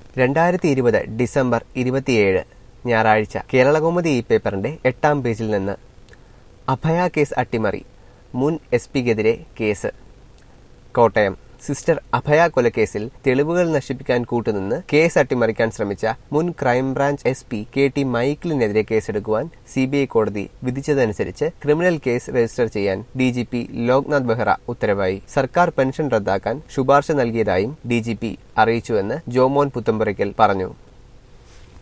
രണ്ടായിരത്തി ഇരുപത് ഡിസംബർ ഇരുപത്തിയേഴ് ഞായറാഴ്ച കേരളകൗമുദി ഈ പേപ്പറിന്റെ എട്ടാം പേജിൽ നിന്ന് അഭയ കേസ് അട്ടിമറി മുൻ എസ് പിക്കെതിരെ കേസ് കോട്ടയം സിസ്റ്റർ അഭയ കൊലക്കേസിൽ തെളിവുകൾ നശിപ്പിക്കാൻ കൂട്ടുനിന്ന് കേസ് അട്ടിമറിക്കാൻ ശ്രമിച്ച മുൻ crime branch S P K T മൈക്കിളിനെതിരെ കേസെടുക്കുവാൻ സി ബി ഐ കോടതി വിധിച്ചതനുസരിച്ച് ക്രിമിനൽ കേസ് രജിസ്റ്റർ ചെയ്യാൻ D G P Loknath Behera ഉത്തരവായി സർക്കാർ പെൻഷൻ റദ്ദാക്കാൻ ശുപാർശ നൽകിയതായും ഡി ജി പി അറിയിച്ചുവെന്ന് ജോമോൻ പുത്തമ്പുരയ്ക്കൽ പറഞ്ഞു